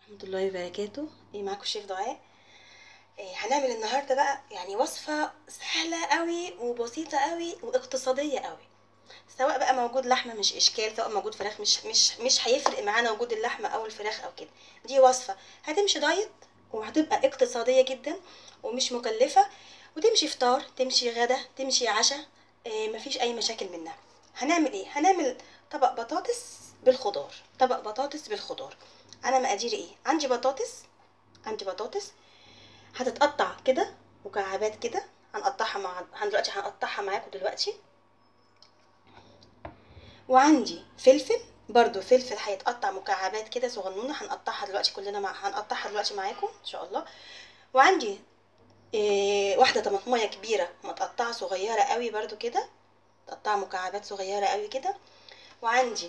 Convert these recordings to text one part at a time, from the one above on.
ورحمة الله وبركاته ايه معاكم الشيف دعاء إيه هنعمل النهارده بقى يعني وصفة سهلة قوي وبسيطة قوي واقتصادية قوي سواء بقى موجود لحمة مش اشكال سواء موجود فراخ مش مش مش هيفرق معانا وجود اللحمة او الفراخ او كده دي وصفة هتمشي دايت وهتبقى اقتصادية جدا ومش مكلفة وتمشي فطار تمشي غدا تمشي عشاء إيه مفيش اي مشاكل منها هنعمل ايه هنعمل طبق بطاطس بالخضار طبق بطاطس بالخضار انا مقاديري ايه عندي بطاطس عندي بطاطس هتتقطع كده مكعبات كده هنقطعها مع هن دلوقتي هنقطعها معاكم دلوقتي وعندي فلفل برضو فلفل هيتقطع مكعبات كده صغنونه هنقطعها دلوقتي كلنا مع هنقطعها دلوقتي معاكم ان شاء الله وعندي إيه واحده طماطمايه كبيره متقطعه صغيره قوي برضو كده متقطعه مكعبات صغيره قوي كده وعندي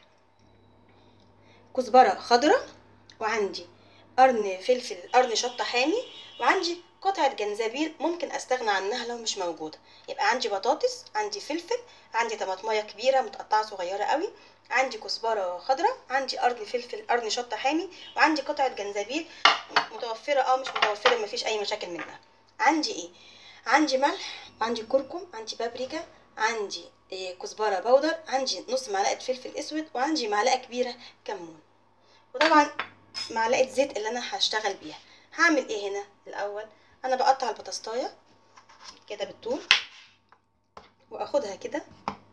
كزبره خضراء وعندي قرن فلفل قرن شطه حامي وعندي قطعة جنزبيل ممكن استغنى عنها لو مش موجودة يبقى عندي بطاطس عندي فلفل عندي طماطمايه كبيرة متقطعة صغيرة قوي عندي كزبرة خضراء عندي قرن فلفل قرن شطة حامي وعندي قطعة جنزبيل متوفرة اه مش متوفرة مفيش اي مشاكل منها عندي ايه عندي ملح عندي كركم عندي بابريكا عندي إيه كزبرة بودر عندي نص معلقة فلفل اسود وعندي معلقة كبيرة كمون وطبعا معلقة زيت اللي انا هشتغل بيها هعمل ايه هنا الاول انا بقطع البطاطايه كده بالطول واخدها كده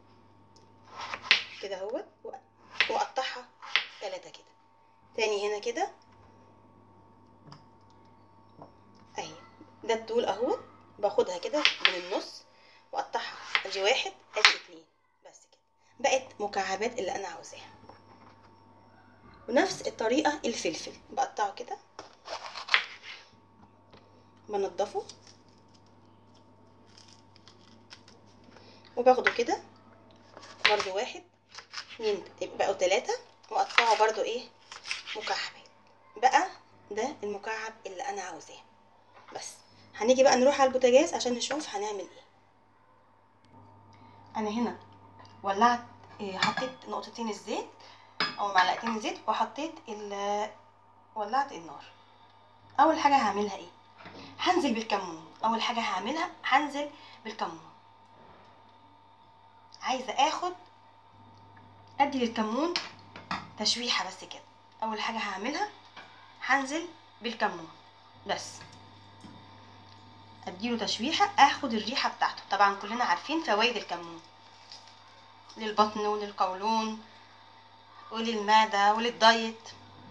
كده اهوت واقطعها ثلاثة كده تاني هنا كده اهي ده الطول اهوت باخدها كده من النص واقطعها ادي واحد ادي اتنين بس كده بقت مكعبات اللي انا عاوزاها ونفس الطريقة الفلفل بقطعه كده بنضفه وباخده كده برضو واحد اتنين بقوا تلاتة واقطعه برضو ايه مكعبات بقى ده المكعب اللي انا عاوزاه بس هنيجي بقى نروح على البوتاجاز عشان نشوف هنعمل ايه انا هنا ولعت إيه حطيت نقطتين الزيت او معلقتين زيت وحطيت ولعت النار اول حاجه هعملها ايه هنزل بالكمون اول حاجه هعملها هنزل بالكمون عايزه اخد ادي للكمون تشويحه بس كده اول حاجه هعملها هنزل بالكمون بس اديله تشويحه اخد الريحه بتاعته طبعا كلنا عارفين فوائد الكمون للبطن وللقولون وللمعده وللدايت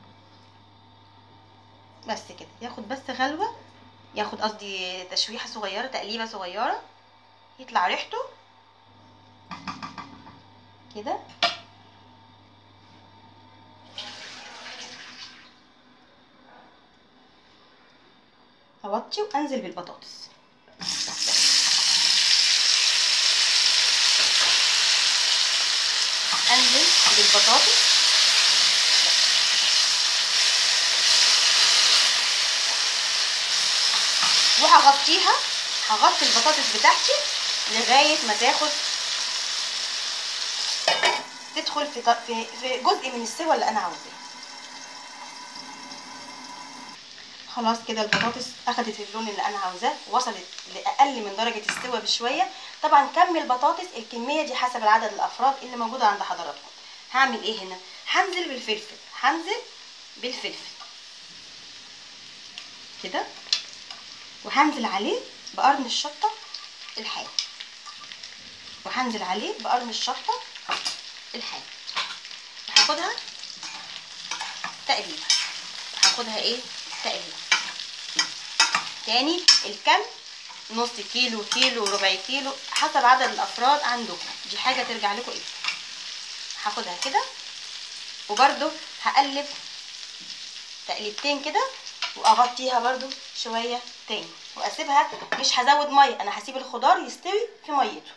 بس كده ياخد بس غلوه ياخد قصدي تشويحه صغيره تقليبه صغيره يطلع ريحته كده اوطي وانزل بالبطاطس انزل بالبطاطس وهغطيها هغطي البطاطس بتاعتي لغايه ما تاخد تدخل في في في جزء من السوا اللي انا عاوزاه خلاص كده البطاطس اخدت اللون اللي انا عاوزاه وصلت لاقل من درجه السوا بشويه طبعا كم البطاطس الكميه دي حسب العدد الافراد اللي موجوده عند حضراتكم هعمل ايه هنا هنزل بالفلفل هنزل بالفلفل كده وهنزل عليه بقرن الشطه الحامي وهنزل عليه بقرن الشطه الحامي وهاخدها تقليبه هاخدها ايه تقليبه تاني الكم نص كيلو كيلو ربع كيلو حسب عدد الافراد عندكم دي حاجه ترجع لكم ايه هاخدها كده وبرده هقلب تقليبتين كده واغطيها برده شويه تاني واسيبها مش هزود ميه انا هسيب الخضار يستوي في ميته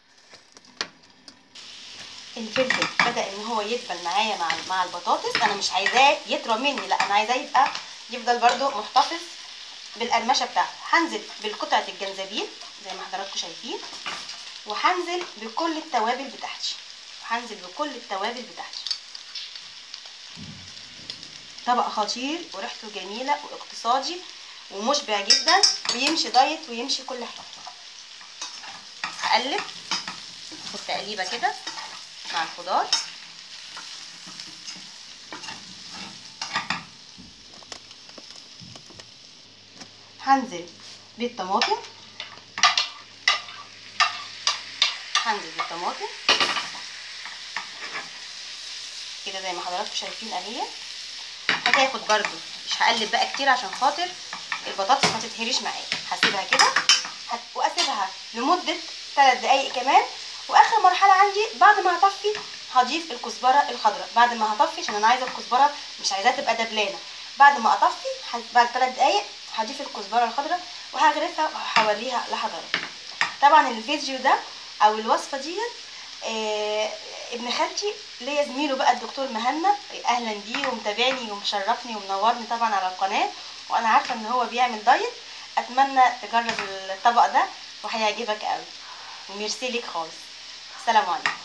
الفلفل بدا ان هو يدبل معايا مع مع البطاطس انا مش عايزاه يطرى مني لا انا عايزاه يبقى يفضل برده محتفظ بالقرمشه بتاعته هنزل بالقطعه الجنزبيل زي ما حضراتكم شايفين وهنزل بكل التوابل بتاعتي هنزل بكل التوابل بتاعتي طبق خطير وريحته جميله واقتصادي ومشبع جدا ويمشي دايت ويمشي كل حاجه هقلب خد تقليبه كده مع الخضار هنزل بالطماطم هنزل بالطماطم كده زي ما حضراتكم شايفين اهي هتاخد برده مش هقلب بقى كتير عشان خاطر البطاطس ما تتهريش معايا هسيبها كده هت... واسيبها لمده 3 دقايق كمان واخر مرحله عندي بعد ما هطفي هضيف الكزبره الخضراء بعد ما هطفي عشان انا عايزه الكزبره مش عايزاها تبقى دبلانه بعد ما اطفي ه- بعد 3 دقايق هضيف الكزبره الخضراء وهغرفها وهوريها لحضراتكم طبعا الفيديو ده او الوصفه دي آه ابن خالتي ليا زميله بقى الدكتور مهنا اهلا بيه ومتابعني ومشرفني ومنورني طبعا على القناه وانا عارفه ان هو بيعمل دايت اتمنى تجرب الطبق ده وهيعجبك قوي وميرسي ليك خالص السلام عليكم